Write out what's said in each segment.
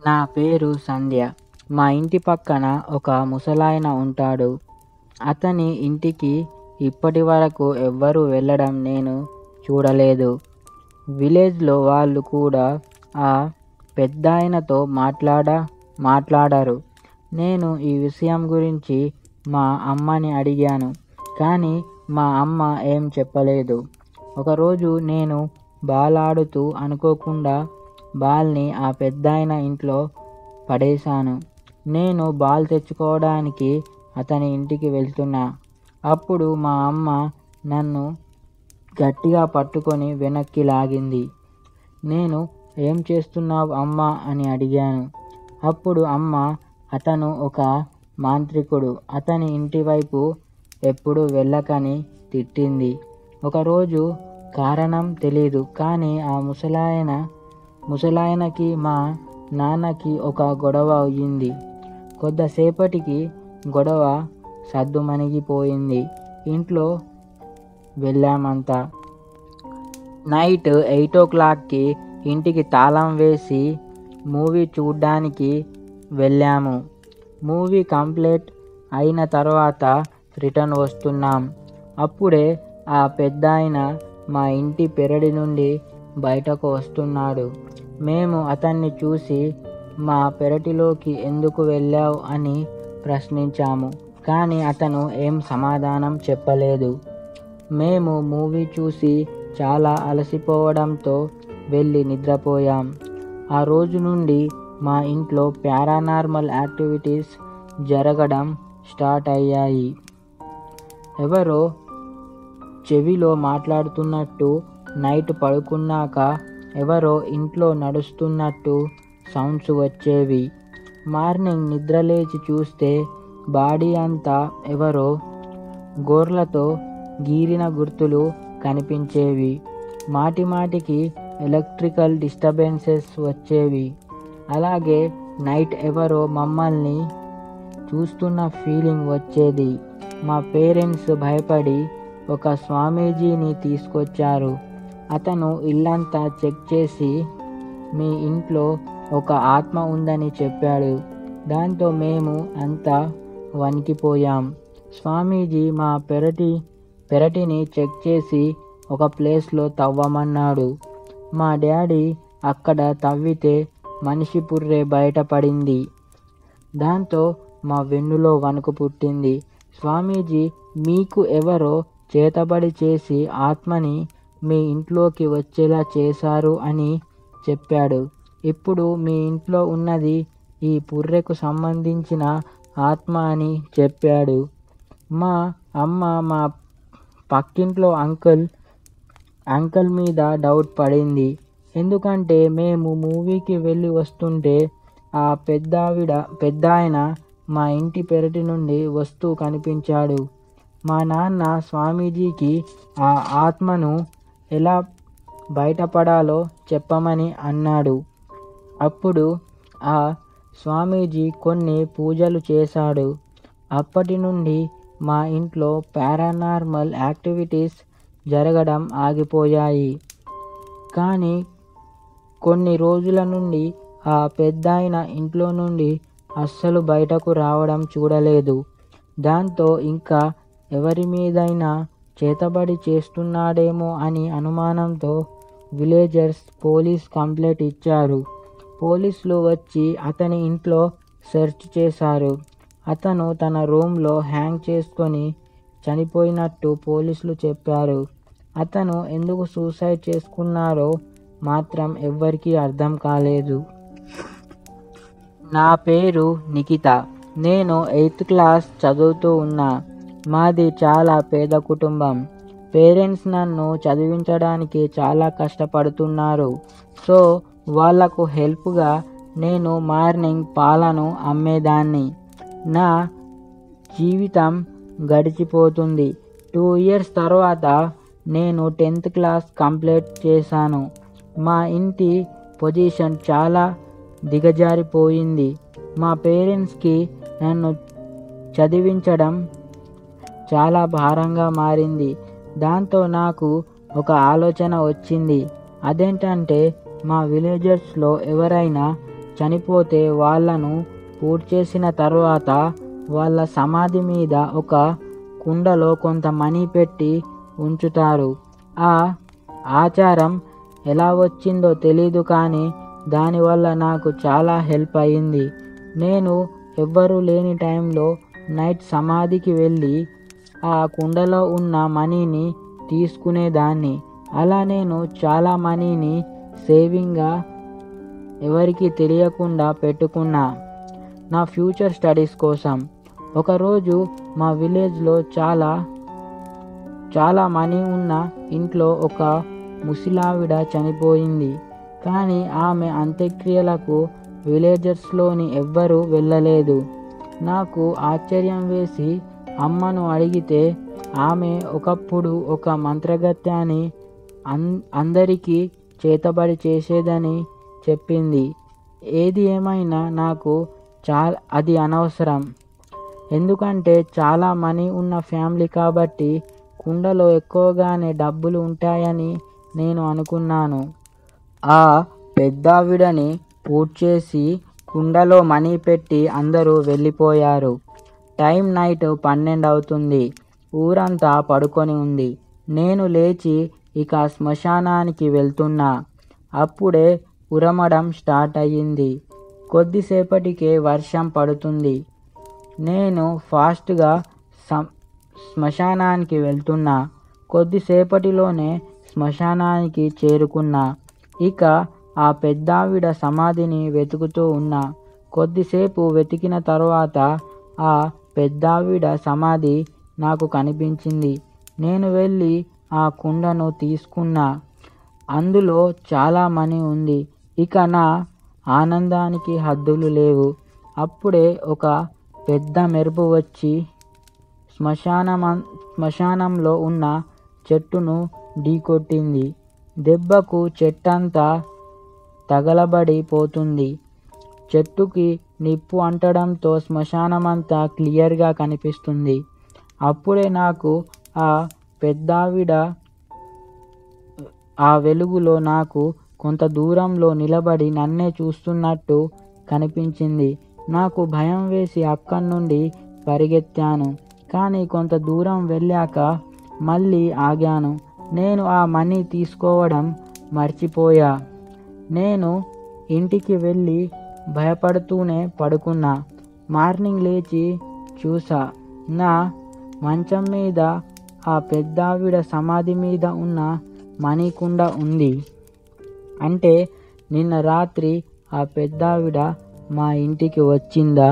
నా పేరు సంధ్య మా ఇంటి పక్కన ఒక ముసలాయన ఉంటాడు అతని ఇంటికి ఇప్పటి వరకు ఎవ్వరూ వెళ్ళడం నేను చూడలేదు విలేజ్లో వాళ్ళు కూడా ఆ పెద్దాయనతో మాట్లాడ మాట్లాడరు నేను ఈ విషయం గురించి మా అమ్మని అడిగాను కానీ మా అమ్మ ఏం చెప్పలేదు ఒకరోజు నేను బాల్ ఆడుతూ అనుకోకుండా బాల్ని ఆ పెద్దాయన ఇంట్లో పడేశాను నేను బాల్ తెచ్చుకోవడానికి అతని ఇంటికి వెళ్తున్నా అప్పుడు మా అమ్మ నన్ను గట్టిగా పట్టుకొని వెనక్కి లాగింది నేను ఏం చేస్తున్నావు అమ్మ అని అడిగాను అప్పుడు అమ్మ అతను ఒక మాంత్రికుడు అతని ఇంటి వైపు ఎప్పుడు వెళ్ళకని తిట్టింది ఒకరోజు కారణం తెలీదు కానీ ఆ ముసలాయన ముసలాయనకి మా నాన్నకి ఒక గొడవ అయ్యింది కొద్దిసేపటికి గొడవ సద్దుమణిగిపోయింది ఇంట్లో వెళ్ళామంతా నైట్ ఎయిట్ ఓ క్లాక్కి ఇంటికి తాళం వేసి మూవీ చూడ్డానికి వెళ్ళాము మూవీ కంప్లీట్ అయిన తర్వాత రిటర్న్ వస్తున్నాం అప్పుడే ఆ పెద్ద మా ఇంటి పెరడి నుండి బయటకు వస్తున్నాడు మేము అతన్ని చూసి మా పెరటిలోకి ఎందుకు వెళ్ళావు అని ప్రశ్నించాము కానీ అతను ఏం సమాధానం చెప్పలేదు మేము మూవీ చూసి చాలా అలసిపోవడంతో వెళ్ళి నిద్రపోయాం ఆ రోజు నుండి మా ఇంట్లో పారానార్మల్ యాక్టివిటీస్ జరగడం స్టార్ట్ అయ్యాయి ఎవరో చెవిలో మాట్లాడుతున్నట్టు నైట్ పడుకున్నాక ఎవరో ఇంట్లో నడుస్తున్నట్టు సౌండ్స్ వచ్చేవి మార్నింగ్ నిద్రలేచి చూస్తే బాడీ అంతా ఎవరో గోర్లతో గీరిన గుర్తులు కనిపించేవి మాటి మాటికి ఎలక్ట్రికల్ డిస్టర్బెన్సెస్ వచ్చేవి అలాగే నైట్ ఎవరో మమ్మల్ని చూస్తున్న ఫీలింగ్ వచ్చేది మా పేరెంట్స్ భయపడి ఒక స్వామీజీని తీసుకొచ్చారు అతను ఇల్లంతా చెక్ చేసి మీ ఇంట్లో ఒక ఆత్మ ఉందని చెప్పాడు దాంతో మేము అంతా వణికిపోయాం స్వామీజీ మా పెరటి పెరటిని చెక్ చేసి ఒక ప్లేస్లో తవ్వమన్నాడు మా డాడీ అక్కడ తవ్వితే మనిషి పుర్రె బయటపడింది దాంతో మా వెన్నులో వణుకు పుట్టింది స్వామీజీ మీకు ఎవరో చేతబడి చేసి ఆత్మని మీ ఇంట్లోకి వచ్చేలా చేశారు అని చెప్పాడు ఇప్పుడు మీ ఇంట్లో ఉన్నది ఈ పుర్రెకు సంబంధించిన ఆత్మ అని చెప్పాడు మా అమ్మ మా పక్కింట్లో అంకుల్ అంకుల్ మీద డౌట్ పడింది ఎందుకంటే మేము మూవీకి వెళ్ళి వస్తుంటే ఆ పెద్దావిడ పెద్ద ఆయన మా ఇంటి పెరటి నుండి వస్తూ కనిపించాడు మా నాన్న స్వామీజీకి ఆ ఆత్మను ఎలా బయటపడాలో చెప్పమని అన్నాడు అప్పుడు ఆ స్వామీజీ కొన్ని పూజలు చేశాడు అప్పటి నుండి మా ఇంట్లో పారానార్మల్ యాక్టివిటీస్ జరగడం ఆగిపోయాయి కానీ కొన్ని రోజుల నుండి ఆ పెద్దాయన ఇంట్లో నుండి అస్సలు బయటకు రావడం చూడలేదు దాంతో ఇంకా ఎవరి మీదైనా చేతబడి చేస్తున్నాడేమో అని అనుమానంతో విలేజర్స్ పోలీస్ కంప్లైంట్ ఇచ్చారు పోలీసులు వచ్చి అతని ఇంట్లో సెర్చ్ చేశారు అతను తన రూమ్లో హ్యాంగ్ చేసుకొని చనిపోయినట్టు పోలీసులు చెప్పారు అతను ఎందుకు సూసైడ్ చేసుకున్నారో మాత్రం ఎవ్వరికీ అర్థం కాలేదు నా పేరు నిఖిత నేను ఎయిత్ క్లాస్ చదువుతూ ఉన్నా మాది చాలా పేద కుటుంబం పేరెంట్స్ నన్ను చదివించడానికి చాలా కష్టపడుతున్నారు సో వాళ్లకు హెల్ప్గా నేను మార్నింగ్ పాలను అమ్మేదాన్ని నా జీవితం గడిచిపోతుంది టూ ఇయర్స్ తర్వాత నేను టెన్త్ క్లాస్ కంప్లీట్ చేశాను మా ఇంటి పొజిషన్ చాలా దిగజారిపోయింది మా పేరెంట్స్కి నన్ను చదివించడం చాలా భారంగా మారింది దాంతో నాకు ఒక ఆలోచన వచ్చింది అదేంటంటే మా విలేజెస్లో ఎవరైనా చనిపోతే వాళ్ళను పూర్తి చేసిన తర్వాత వాళ్ళ సమాధి మీద ఒక కుండలో కొంత మనీ పెట్టి ఉంచుతారు ఆ ఆచారం ఎలా వచ్చిందో తెలీదు కానీ దానివల్ల నాకు చాలా హెల్ప్ అయింది నేను ఎవ్వరూ లేని టైంలో నైట్ సమాధికి వెళ్ళి ఆ కుండలో ఉన్న మనీని తీసుకునేదాన్ని అలా నేను చాలా మనీని సేవింగ్గా ఎవరికి తెలియకుండా పెట్టుకున్నా నా ఫ్యూచర్ స్టడీస్ కోసం ఒకరోజు మా విలేజ్లో చాలా చాలా మనీ ఉన్న ఇంట్లో ఒక ముసిలావిడ చనిపోయింది కానీ ఆమె అంత్యక్రియలకు విలేజర్స్లోని ఎవ్వరూ వెళ్ళలేదు నాకు ఆశ్చర్యం వేసి అమ్మను అడిగితే ఆమె ఒకప్పుడు ఒక మంత్రగత్యాన్ని అన్ అందరికీ చేతబడి చేసేదని చెప్పింది ఏది ఏమైనా నాకు చా అది అనవసరం ఎందుకంటే చాలా మనీ ఉన్న ఫ్యామిలీ కాబట్టి కుండలో ఎక్కువగానే డబ్బులు ఉంటాయని నేను అనుకున్నాను ఆ పెద్దావిడని పూర్తి చేసి కుండలో మనీ పెట్టి అందరూ వెళ్ళిపోయారు టైం నైట్ పన్నెండు అవుతుంది ఊరంతా పడుకొని ఉంది నేను లేచి ఇక శ్మశానానికి వెళ్తున్నా అప్పుడే ఉరమడం స్టార్ట్ అయ్యింది కొద్దిసేపటికే వర్షం పడుతుంది నేను ఫాస్ట్గా సం శ్మశానానికి వెళ్తున్నా కొద్దిసేపటిలోనే శ్మశానానికి చేరుకున్నా ఇక ఆ పెద్దావిడ సమాధిని వెతుకుతూ ఉన్నా కొద్దిసేపు వెతికిన తర్వాత ఆ పెద్దావిడ సమాధి నాకు కనిపించింది నేను వెళ్ళి ఆ కుండను తీసుకున్నా అందులో చాలా మనీ ఉంది ఇక నా ఆనందానికి హద్దులు లేవు అప్పుడే ఒక పెద్ద మెరుపు వచ్చి శ్మశానం శ్మశానంలో ఉన్న చెట్టును ఢీకొట్టింది దెబ్బకు చెట్టంతా తగలబడి పోతుంది చెట్టుకి నిప్పు అంటడంతో శ్మశానమంతా క్లియర్గా కనిపిస్తుంది అప్పుడే నాకు ఆ పెద్దావిడ ఆ వెలుగులో నాకు కొంత దూరంలో నిలబడి నన్నే చూస్తున్నట్టు కనిపించింది నాకు భయం వేసి అక్కడి నుండి పరిగెత్తాను కానీ కొంత దూరం వెళ్ళాక మళ్ళీ ఆగాను నేను ఆ మనీ తీసుకోవడం మర్చిపోయా నేను ఇంటికి వెళ్ళి భయపడుతూనే పడుకున్నా మార్నింగ్ లేచి చూసా నా మంచం మీద ఆ పెద్దావిడ సమాధి మీద ఉన్న మణికుండ ఉంది అంటే నిన్న రాత్రి ఆ పెద్దావిడ మా ఇంటికి వచ్చిందా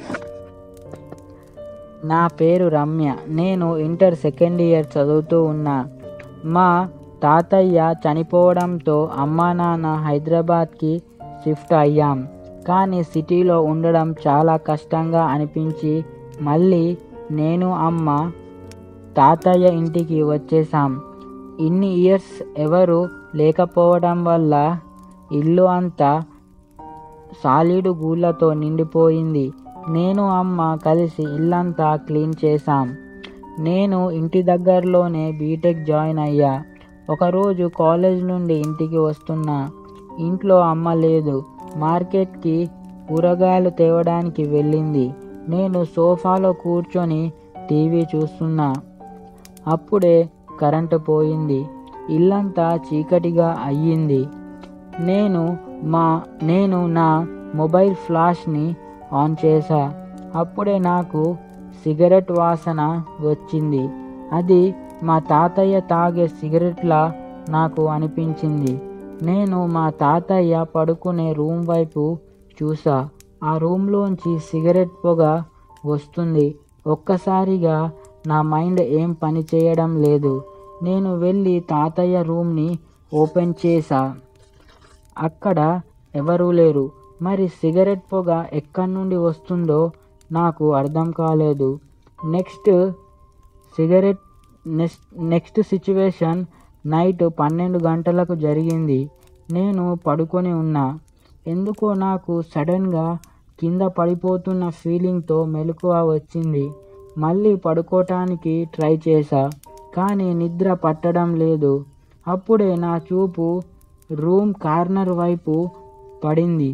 నా పేరు రమ్య నేను ఇంటర్ సెకండ్ ఇయర్ చదువుతూ ఉన్నా మా తాతయ్య చనిపోవడంతో అమ్మా నాన్న హైదరాబాద్కి షిఫ్ట్ అయ్యాం కానీ సిటీలో ఉండడం చాలా కష్టంగా అనిపించి మళ్ళీ నేను అమ్మ తాతయ్య ఇంటికి వచ్చేసాం ఇన్ని ఇయర్స్ ఎవరు లేకపోవడం వల్ల ఇల్లు అంతా సాలిడు గూళ్ళతో నిండిపోయింది నేను అమ్మ కలిసి ఇల్లంతా క్లీన్ చేశాం నేను ఇంటి దగ్గరలోనే బీటెక్ జాయిన్ అయ్యా ఒకరోజు కాలేజ్ నుండి ఇంటికి వస్తున్నా ఇంట్లో అమ్మ లేదు మార్కెట్కి కూరగాయలు తేవడానికి వెళ్ళింది నేను సోఫాలో కూర్చొని టీవీ చూస్తున్నా అప్పుడే కరెంటు పోయింది ఇల్లంతా చీకటిగా అయ్యింది నేను మా నేను నా మొబైల్ ఫ్లాష్ని ఆన్ చేశా అప్పుడే నాకు సిగరెట్ వాసన వచ్చింది అది మా తాతయ్య తాగే సిగరెట్లా నాకు అనిపించింది నేను మా తాతయ్య పడుకునే రూమ్ వైపు చూసా ఆ రూమ్లోంచి సిగరెట్ పొగ వస్తుంది ఒక్కసారిగా నా మైండ్ ఏం పని చేయడం లేదు నేను వెళ్ళి తాతయ్య రూమ్ని ఓపెన్ చేశా అక్కడ ఎవరూ లేరు మరి సిగరెట్ పొగ ఎక్కడి నుండి వస్తుందో నాకు అర్థం కాలేదు next cigarette next next situation night పన్నెండు గంటలకు జరిగింది నేను పడుకొని ఉన్నా ఎందుకో నాకు సడన్గా కింద పడిపోతున్న ఫీలింగ్తో మెలకువ వచ్చింది మళ్ళీ పడుకోవటానికి ట్రై చేశా కానీ నిద్ర పట్టడం లేదు అప్పుడే నా చూపు రూమ్ కార్నర్ వైపు పడింది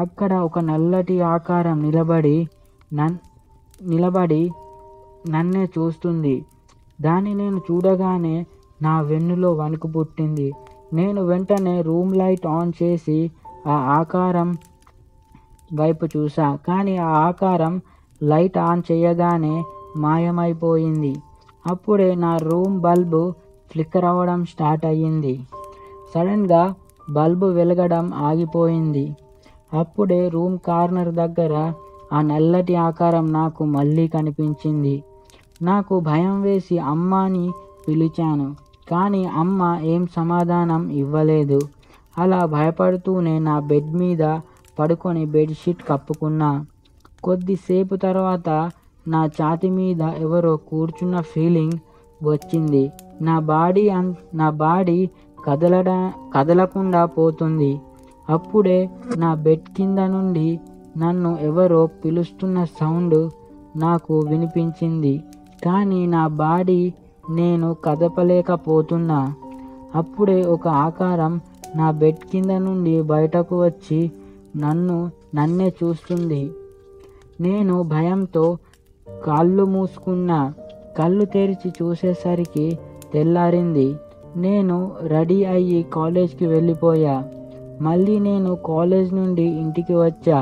అక్కడ ఒక నల్లటి ఆకారం నిలబడి నన్ నిలబడి నన్నే చూస్తుంది దాన్ని నేను చూడగానే నా వెన్నులో వణుకు పుట్టింది నేను వెంటనే రూమ్ లైట్ ఆన్ చేసి ఆ ఆకారం వైపు చూసా కానీ ఆ ఆకారం లైట్ ఆన్ చేయగానే మాయమైపోయింది అప్పుడే నా రూమ్ బల్బు ఫ్లిక్కర్ అవ్వడం స్టార్ట్ అయ్యింది సడన్గా బల్బు వెలగడం ఆగిపోయింది అప్పుడే రూమ్ కార్నర్ దగ్గర ఆ నల్లటి ఆకారం నాకు మళ్ళీ కనిపించింది నాకు భయం వేసి అమ్మాని పిలిచాను కానీ అమ్మ ఏం సమాధానం ఇవ్వలేదు అలా భయపడుతూనే నా బెడ్ మీద పడుకొని బెడ్షీట్ కప్పుకున్నా కొద్దిసేపు తర్వాత నా ఛాతి మీద ఎవరో కూర్చున్న ఫీలింగ్ వచ్చింది నా బాడీ అన్ నా బాడీ కదలడా కదలకుండా పోతుంది అప్పుడే నా బెడ్ కింద నుండి నన్ను ఎవరో పిలుస్తున్న సౌండ్ నాకు వినిపించింది కానీ నా బాడీ నేను కదపలేకపోతున్నా అప్పుడే ఒక ఆకారం నా బెడ్ కింద నుండి బయటకు వచ్చి నన్ను నన్నే చూస్తుంది నేను భయంతో కళ్ళు మూసుకున్నా కళ్ళు తెరిచి చూసేసరికి తెల్లారింది నేను రెడీ అయ్యి కాలేజ్కి వెళ్ళిపోయా మళ్ళీ నేను కాలేజ్ నుండి ఇంటికి వచ్చా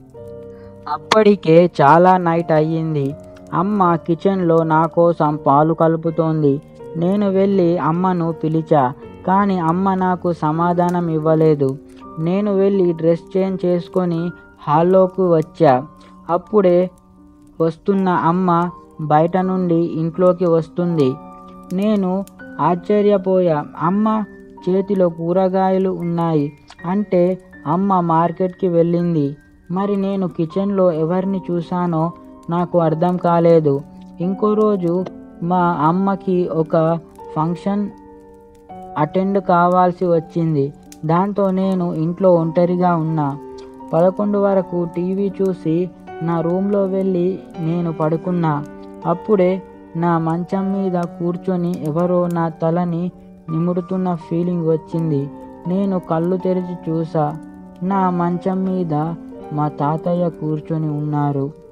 అప్పటికే చాలా నైట్ అయ్యింది అమ్మ కిచెన్లో నా కోసం పాలు కలుపుతోంది నేను వెళ్ళి అమ్మను పిలిచా కానీ అమ్మ నాకు సమాధానం ఇవ్వలేదు నేను వెళ్ళి డ్రెస్ చేంజ్ చేసుకొని హాల్లోకి వచ్చా అప్పుడే వస్తున్న అమ్మ బయట నుండి ఇంట్లోకి వస్తుంది నేను ఆశ్చర్యపోయా అమ్మ చేతిలో కూరగాయలు ఉన్నాయి అంటే అమ్మ మార్కెట్కి వెళ్ళింది మరి నేను కిచెన్లో ఎవరిని చూశానో నాకు అర్థం కాలేదు ఇంకో రోజు మా అమ్మకి ఒక ఫంక్షన్ అటెండ్ కావాల్సి వచ్చింది దాంతో నేను ఇంట్లో ఒంటరిగా ఉన్నా పదకొండు వరకు టీవీ చూసి నా రూమ్లో వెళ్ళి నేను పడుకున్నా అప్పుడే నా మంచం మీద కూర్చొని ఎవరో నా తలని నిమురుతున్న ఫీలింగ్ వచ్చింది నేను కళ్ళు తెరిచి చూసా నా మంచం మీద మా తాతయ్య కూర్చొని ఉన్నారు